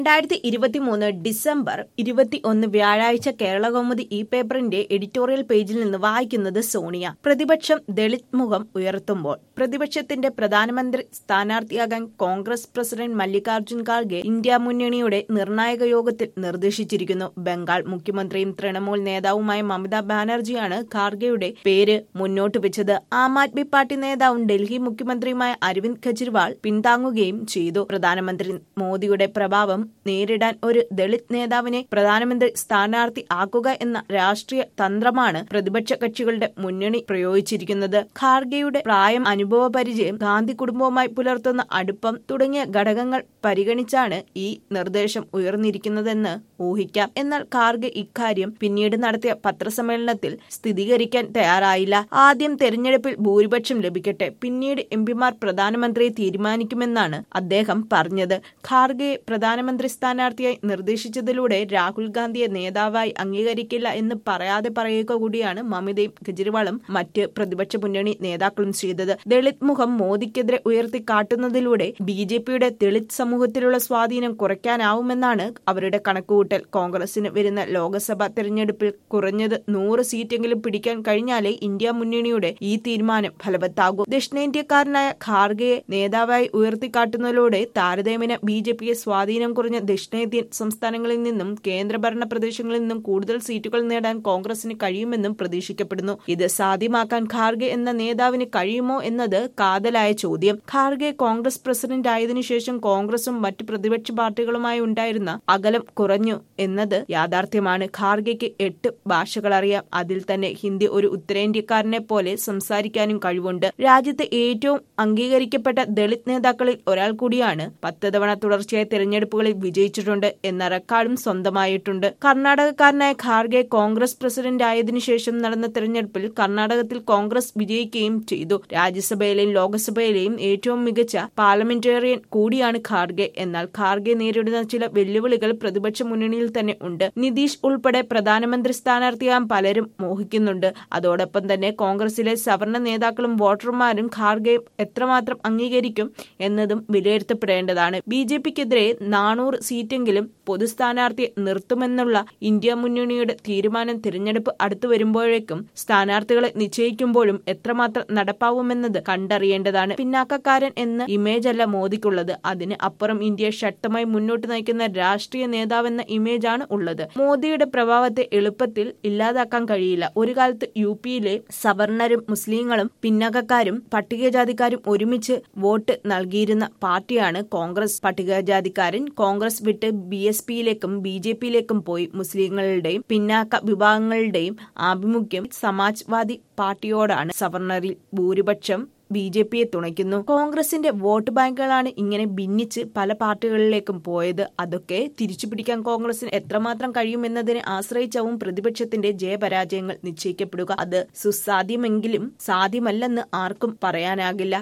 രണ്ടായിരത്തി ഇരുപത്തിമൂന്ന് ഡിസംബർ ഇരുപത്തി ഒന്ന് വ്യാഴാഴ്ച കേരളകൗമുദി ഈ പേപ്പറിന്റെ എഡിറ്റോറിയൽ പേജിൽ നിന്ന് വായിക്കുന്നത് സോണിയ പ്രതിപക്ഷം ദളിത് മുഖം ഉയർത്തുമ്പോൾ പ്രതിപക്ഷത്തിന്റെ പ്രധാനമന്ത്രി സ്ഥാനാർത്ഥിയാകാൻ കോൺഗ്രസ് പ്രസിഡന്റ് മല്ലികാർജ്ജുൻ ഖാർഗെ ഇന്ത്യ മുന്നണിയുടെ നിർണായക യോഗത്തിൽ നിർദ്ദേശിച്ചിരിക്കുന്നു ബംഗാൾ മുഖ്യമന്ത്രിയും തൃണമൂൽ നേതാവുമായ മമതാ ബാനർജിയാണ് ഖാർഗെയുടെ പേര് മുന്നോട്ട് വെച്ചത് ആം ആദ്മി പാർട്ടി നേതാവും ഡൽഹി മുഖ്യമന്ത്രിയുമായ അരവിന്ദ് കെജ്രിവാൾ പിന്താങ്ങുകയും ചെയ്തു പ്രധാനമന്ത്രി മോദിയുടെ പ്രഭാവം നേരിടാൻ ഒരു ദളിത് നേതാവിനെ പ്രധാനമന്ത്രി സ്ഥാനാർത്ഥി ആക്കുക എന്ന രാഷ്ട്രീയ തന്ത്രമാണ് പ്രതിപക്ഷ കക്ഷികളുടെ മുന്നണി പ്രയോഗിച്ചിരിക്കുന്നത് ഖാർഗെയുടെ പ്രായം അനുഭവ പരിചയം ഗാന്ധി കുടുംബവുമായി പുലർത്തുന്ന അടുപ്പം തുടങ്ങിയ ഘടകങ്ങൾ പരിഗണിച്ചാണ് ഈ നിർദ്ദേശം ഉയർന്നിരിക്കുന്നതെന്ന് ഊഹിക്കാം എന്നാൽ ഖാർഗെ ഇക്കാര്യം പിന്നീട് നടത്തിയ പത്രസമ്മേളനത്തിൽ സ്ഥിരീകരിക്കാൻ തയ്യാറായില്ല ആദ്യം തെരഞ്ഞെടുപ്പിൽ ഭൂരിപക്ഷം ലഭിക്കട്ടെ പിന്നീട് എംപിമാർ പ്രധാനമന്ത്രിയെ തീരുമാനിക്കുമെന്നാണ് അദ്ദേഹം പറഞ്ഞത് ഖാർഗെയെ പ്രധാനമന്ത്രി സ്ഥാനാർത്ഥിയായി നിർദ്ദേശിച്ചതിലൂടെ രാഹുൽ ഗാന്ധിയെ നേതാവായി അംഗീകരിക്കില്ല എന്ന് പറയാതെ പറയുക കൂടിയാണ് മമതയും കെജ്രിവാളും മറ്റ് പ്രതിപക്ഷ മുന്നണി നേതാക്കളും ചെയ്തത് ദളിത് മുഖം മോദിക്കെതിരെ ഉയർത്തിക്കാട്ടുന്നതിലൂടെ ബി ജെ പിയുടെ ദളിത് സമൂഹത്തിലുള്ള സ്വാധീനം കുറയ്ക്കാനാവുമെന്നാണ് അവരുടെ കണക്കുകൂട്ടൽ കോൺഗ്രസിന് വരുന്ന ലോക്സഭാ തെരഞ്ഞെടുപ്പിൽ കുറഞ്ഞത് നൂറ് സീറ്റെങ്കിലും പിടിക്കാൻ കഴിഞ്ഞാലേ ഇന്ത്യ മുന്നണിയുടെ ഈ തീരുമാനം ഫലവത്താകൂ ദക്ഷിണേന്ത്യക്കാരനായ ഖാർഗെയെ നേതാവായി ഉയർത്തിക്കാട്ടുന്നതിലൂടെ താരതമ്യേന ബി ജെ പിയെ സ്വാധീനം കുറഞ്ഞ ദക്ഷിണേന്ത്യൻ സംസ്ഥാനങ്ങളിൽ നിന്നും കേന്ദ്രഭരണ പ്രദേശങ്ങളിൽ നിന്നും കൂടുതൽ സീറ്റുകൾ നേടാൻ കോൺഗ്രസിന് കഴിയുമെന്നും പ്രതീക്ഷിക്കപ്പെടുന്നു ഇത് സാധ്യമാക്കാൻ ഖാർഗെ എന്ന നേതാവിന് കഴിയുമോ എന്നത് കാതലായ ചോദ്യം ഖാർഗെ കോൺഗ്രസ് പ്രസിഡന്റ് ആയതിനു ശേഷം കോൺഗ്രസും മറ്റ് പ്രതിപക്ഷ പാർട്ടികളുമായി ഉണ്ടായിരുന്ന അകലം കുറഞ്ഞു എന്നത് യാഥാർത്ഥ്യമാണ് ഖാർഗെക്ക് എട്ട് ഭാഷകൾ അറിയാം അതിൽ തന്നെ ഹിന്ദി ഒരു ഉത്തരേന്ത്യക്കാരനെ പോലെ സംസാരിക്കാനും കഴിവുണ്ട് രാജ്യത്തെ ഏറ്റവും അംഗീകരിക്കപ്പെട്ട ദളിത് നേതാക്കളിൽ ഒരാൾ കൂടിയാണ് പത്ത് തവണ തുടർച്ചയായ തെരഞ്ഞെടുപ്പുകളിൽ വിജയിച്ചിട്ടുണ്ട് എന്ന റെക്കോർഡും സ്വന്തമായിട്ടുണ്ട് കർണാടകക്കാരനായ ഖാർഗെ കോൺഗ്രസ് പ്രസിഡന്റ് ആയതിനു ശേഷം നടന്ന തെരഞ്ഞെടുപ്പിൽ കർണാടകത്തിൽ കോൺഗ്രസ് വിജയിക്കുകയും ചെയ്തു രാജ്യസഭയിലെയും ലോക്സഭയിലെയും ഏറ്റവും മികച്ച പാർലമെന്റേറിയൻ കൂടിയാണ് ഖാർഗെ എന്നാൽ ഖാർഗെ നേരിടുന്ന ചില വെല്ലുവിളികൾ പ്രതിപക്ഷ മുന്നണിയിൽ തന്നെ ഉണ്ട് നിതീഷ് ഉൾപ്പെടെ പ്രധാനമന്ത്രി സ്ഥാനാർത്ഥിയാകാൻ പലരും മോഹിക്കുന്നുണ്ട് അതോടൊപ്പം തന്നെ കോൺഗ്രസിലെ സവർണ നേതാക്കളും വോട്ടർമാരും ഖാർഗെ എത്രമാത്രം അംഗീകരിക്കും എന്നതും വിലയിരുത്തപ്പെടേണ്ടതാണ് ബി ജെ പിക്കെതിരെ നാനൂറ് സീറ്റെങ്കിലും പൊതു സ്ഥാനാർത്ഥിയെ നിർത്തുമെന്നുള്ള ഇന്ത്യ മുന്നണിയുടെ തീരുമാനം തിരഞ്ഞെടുപ്പ് അടുത്തു വരുമ്പോഴേക്കും സ്ഥാനാർത്ഥികളെ നിശ്ചയിക്കുമ്പോഴും എത്രമാത്രം നടപ്പാവുമെന്നത് കണ്ടറിയേണ്ടതാണ് പിന്നാക്കക്കാരൻ എന്ന ഇമേജ് അല്ല മോദിക്കുള്ളത് അതിന് അപ്പുറം ഇന്ത്യയെ ശക്തമായി മുന്നോട്ട് നയിക്കുന്ന രാഷ്ട്രീയ നേതാവെന്ന ഇമേജാണ് ഉള്ളത് മോദിയുടെ പ്രഭാവത്തെ എളുപ്പത്തിൽ ഇല്ലാതാക്കാൻ കഴിയില്ല ഒരു കാലത്ത് യു പിയിലെ സവർണരും മുസ്ലിങ്ങളും പിന്നാക്കക്കാരും പട്ടികജാതിക്കാരും ഒരുമിച്ച് വോട്ട് നൽകിയിരുന്ന പാർട്ടിയാണ് കോൺഗ്രസ് പട്ടികജാതിക്കാരൻ കോൺഗ്രസ് വിട്ട് ബി എസ് പിയിലേക്കും ബി ജെ പിയിലേക്കും പോയി മുസ്ലിങ്ങളുടെയും പിന്നാക്ക വിഭാഗങ്ങളുടെയും ആഭിമുഖ്യം സമാജ്വാദി പാർട്ടിയോടാണ് സവർണറിൽ ഭൂരിപക്ഷം ബി ജെ പിയെ തുണയ്ക്കുന്നു കോൺഗ്രസിന്റെ വോട്ട് ബാങ്കുകളാണ് ഇങ്ങനെ ഭിന്നിച്ച് പല പാർട്ടികളിലേക്കും പോയത് അതൊക്കെ തിരിച്ചുപിടിക്കാൻ കോൺഗ്രസിന് എത്രമാത്രം കഴിയുമെന്നതിനെ ആശ്രയിച്ചാവും പ്രതിപക്ഷത്തിന്റെ ജയപരാജയങ്ങൾ നിശ്ചയിക്കപ്പെടുക അത് സുസാധ്യമെങ്കിലും സാധ്യമല്ലെന്ന് ആർക്കും പറയാനാകില്ല